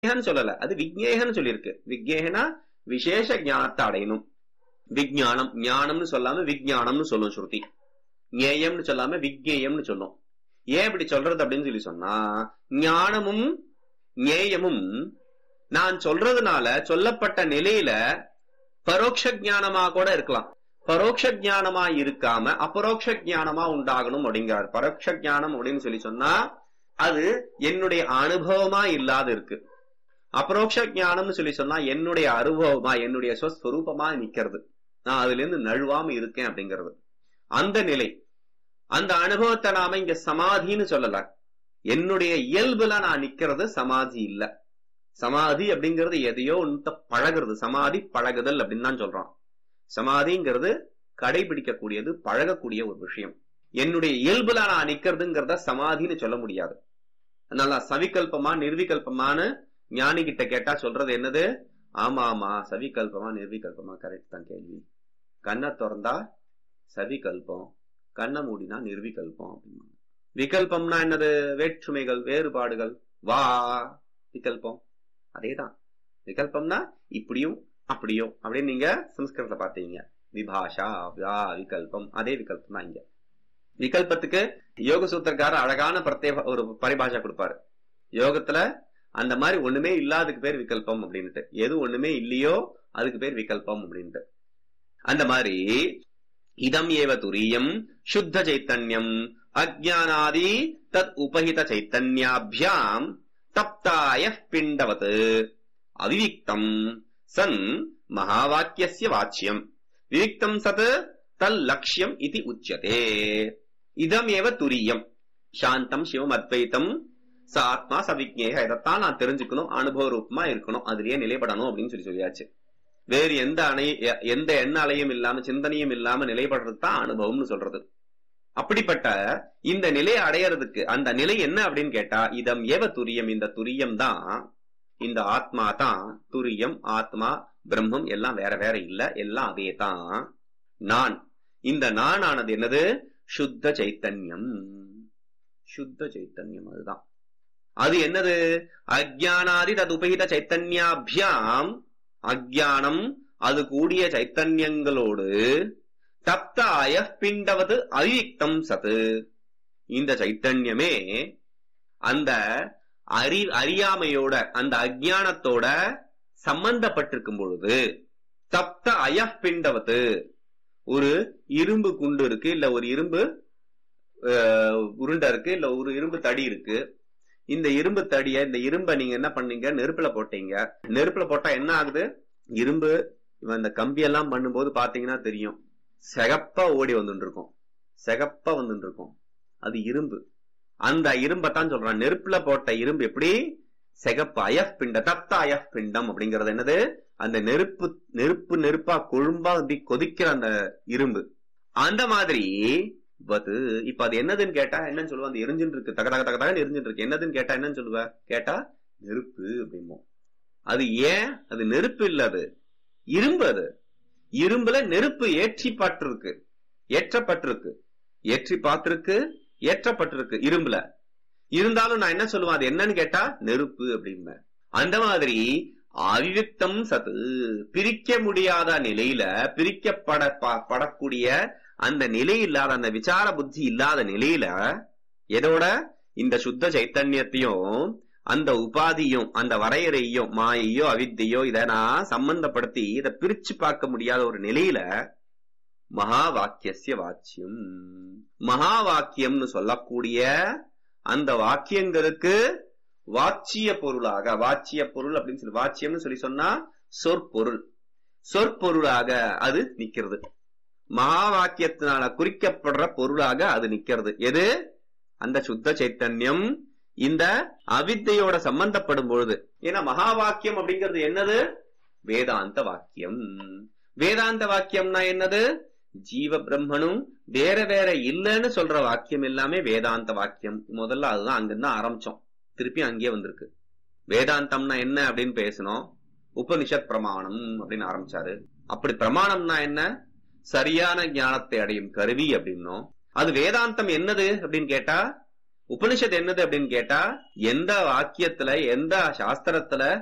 விக்னேகன்னு சொல்லல அது விக்னேகன்னு சொல்லியிருக்கு விக்னேகனா விசேஷ ஞானத்தை அடையணும் விஜயானம் ஞானம்னு சொல்லாம விஜயானம்னு சொல்லும் ஸ்ருதி ஞேயம்னு சொல்லாம விக்னேயம்னு சொல்லும் ஏன் இப்படி சொல்றது அப்படின்னு சொல்லி சொன்னா ஞானமும் ஞேயமும் நான் சொல்றதுனால சொல்லப்பட்ட நிலையில பரோட்ச ஞானமா கூட இருக்கலாம் பரோட்ச ஞானமா இருக்காம அபரோக்ஷ ஞானமா உண்டாகணும் அப்படிங்கிறார் பரோட்ச ஞானம் அப்படின்னு சொல்லி சொன்னா அது என்னுடைய அனுபவமா இல்லாத இருக்கு அபரோக்ஷ ஞானம்னு சொல்லி சொன்னா என்னுடைய அனுபவமா என்னுடைய ஸ்வஸ்வரூபமா நிக்கிறது நான் அதுல இருந்து நழுவாம இருக்கேன் அப்படிங்கிறது அந்த நிலை அந்த அனுபவத்தை நாம இங்க சமாதின்னு சொல்லல என்னுடைய இயல்புல நான் நிக்கிறது சமாதி இல்ல சமாதி அப்படிங்கிறது எதையோ ஒன்று பழகுறது சமாதி பழகுதல் அப்படின்னு தான் சொல்றான் சமாதிங்கிறது கடைபிடிக்கக்கூடியது பழகக்கூடிய ஒரு விஷயம் என்னுடைய இயல்புல நான் நிக்கிறதுங்கிறத சமாதின்னு சொல்ல முடியாது அதனால சவிகல்பமா நிர்விகல்பமானு ஞானி கிட்ட கேட்டா சொல்றது என்னது ஆமா ஆமா சவிகல்பமா நிர்விகல்பமா கரெக்ட் தான் கேள்வி கண்ணை திறந்தா சவிகல்பம் கண்ணை மூடினா நிர்விகல்பம் அப்படின்னா விகல்பம்னா என்னது வேற்றுமைகள் வேறுபாடுகள் வா விகல்பம் அதேதான் விகல்பம்னா இப்படியும் அப்படியும் அப்படின்னு நீங்க சம்ஸ்கிருதத்துல பாத்தீங்க விபாஷா வா விகல்பம் அதே விகல்பம் தான் இங்க விகல்பத்துக்கு யோக சூத்திரக்காரர் அழகான பிரத்யேக ஒரு பரிபாஷா கொடுப்பாரு யோகத்துல அந்த மாதிரி ஒண்ணுமே இல்லாததுக்கு பேர் விகல்பம் அப்படின்ட்டு எது ஒண்ணுமே இல்லையோ அதுக்கு பேர் விகல்பம் அப்படின்ட்டு அந்த மாதிரி இதம் ஏவ துரியம் சுத்த சைத்தன்யம் அஜானாதி தத் உபஹித சைத்தன்யாபியாம் தப்தாய பிண்டவத் அவிவிக்தம் சன் மகாவாக்கியஸ்ய வாச்சியம் விவிக்தம் சத் தல் லட்சியம் இது உச்சதே இதம் ஏவ துரியம் சாந்தம் சிவம் அத்வைத்தம் ச ஆத்மா சவிக்னேக இதைத்தான் நான் தெரிஞ்சுக்கணும் அனுபவ ரூபமா இருக்கணும் அதுலயே நிலைப்படணும் அப்படின்னு சொல்லி சொல்லியாச்சு வேறு எந்த அணை எந்த எண்ண அலையும் இல்லாம சிந்தனையும் இல்லாம நிலைப்படுறது தான் அனுபவம்னு சொல்றது அப்படிப்பட்ட இந்த நிலையை அடையறதுக்கு அந்த நிலை என்ன அப்படின்னு கேட்டா இதம் ஏவ துரியம் இந்த துரியம் தான் இந்த ஆத்மா தான் துரியம் ஆத்மா பிரம்மம் எல்லாம் வேற வேற இல்ல எல்லாம் அதே தான் நான் இந்த நான் ஆனது என்னது சுத்த சைத்தன்யம் சுத்த சைத்தன்யம் அதுதான் அது என்னது அஜானாதி தது உபகித சைத்தன்யாபியாம் அஜானம் அது கூடிய சைத்தன்யங்களோடு தப்தாய பிண்டவது அவியுக்தம் சத்து இந்த சைத்தன்யமே அந்த அறி அறியாமையோட அந்த அஜானத்தோட சம்பந்தப்பட்டிருக்கும் பொழுது தப்த அயப் பிண்டவது ஒரு இரும்பு குண்டு இருக்கு இல்ல ஒரு இரும்பு உருண்டை இருக்கு இல்ல ஒரு இரும்பு தடி இருக்கு இந்த இரும்பு தடிய இந்த இரும்பை நீங்க என்ன பண்ணீங்க நெருப்புல போட்டீங்க நெருப்புல போட்டா என்ன ஆகுது இரும்பு இந்த கம்பி எல்லாம் பண்ணும்போது பாத்தீங்கன்னா தெரியும் செகப்பா ஓடி வந்துட்டு இருக்கும் செகப்பா வந்துட்டு இருக்கும் அது இரும்பு அந்த இரும்பத்தான் சொல்றான் நெருப்புல போட்ட இரும்பு எப்படி செகப்பு அயஃப் பிண்ட தப்த அயஃப் பிண்டம் அப்படிங்கறது என்னது அந்த நெருப்பு நெருப்பு நெருப்பா கொழும்பா அப்படி கொதிக்கிற அந்த இரும்பு அந்த மாதிரி பத்து இப்ப அது என்னதுன்னு கேட்டா என்னன்னு சொல்லுவா அந்த எரிஞ்சுட்டு இருக்கு தக தக தக தகன்னு எரிஞ்சுட்டு இருக்கு என்னதுன்னு கேட்டா என்னன்னு சொல்லுவ கேட்டா நெருப்பு அப்படிமோ அது ஏன் அது நெருப்பு இல்ல அது இரும்பு அது இரும்புல நெருப்பு ஏற்றி பாட்டிருக்கு ஏற்றப்பட்டிருக்கு ஏற்றி பார்த்திருக்கு ஏற்றப்பட்டிருக்கு இரும்புல இருந்தாலும் நான் என்ன சொல்லுவேன் அது என்னன்னு கேட்டா நெருப்பு அப்படிம்பேன் அந்த மாதிரி அவிவிக்தம் சத்து பிரிக்க முடியாத நிலையில பிரிக்கப்பட படக்கூடிய அந்த நிலை இல்லாத அந்த விசார புத்தி இல்லாத நிலையில எதோட இந்த சுத்த சைத்தன்யத்தையும் அந்த உபாதியும் அந்த வரையறையும் மாயையோ அவித்தையோ இதை நான் சம்பந்தப்படுத்தி இதை பிரிச்சு பார்க்க முடியாத ஒரு நிலையில மகா வாக்கியசிய வாச்சியம் மகா வாக்கியம்னு சொல்லக்கூடிய அந்த வாக்கியங்களுக்கு வாச்சிய பொருளாக வாச்சிய பொருள் அப்படின்னு சொல்லி வாச்சியம்னு சொல்லி சொன்னா சொற்பொருள் சொற்பொருளாக அது நிக்கிறது மகா வாக்கியத்தினால குறிக்கப்படுற பொருளாக அது நிக்கிறது எது அந்த சுத்த சைத்தன்யம் இந்த அவித்தையோட சம்பந்தப்படும் பொழுது ஏன்னா மகா வாக்கியம் அப்படிங்கிறது என்னது வேதாந்த வாக்கியம் வேதாந்த வாக்கியம்னா என்னது ஜீவ பிரம்மனும் வேற வேற இல்லைன்னு சொல்ற வாக்கியம் எல்லாமே வேதாந்த வாக்கியம் முதல்ல அதுதான் அங்கிருந்து ஆரம்பிச்சோம் திருப்பி அங்கேயே வந்திருக்கு வேதாந்தம்னா என்ன அப்படின்னு பேசணும் உபனிஷத் பிரமாணம் அப்படின்னு ஆரம்பிச்சாரு அப்படி பிரமாணம்னா என்ன சரியான ஞானத்தை அடையும் கருவி அப்படின்னும் அது வேதாந்தம் என்னது அப்படின்னு கேட்டா உபனிஷத் என்னது அப்படின்னு கேட்டா எந்த வாக்கியத்துல எந்த சாஸ்திரத்துல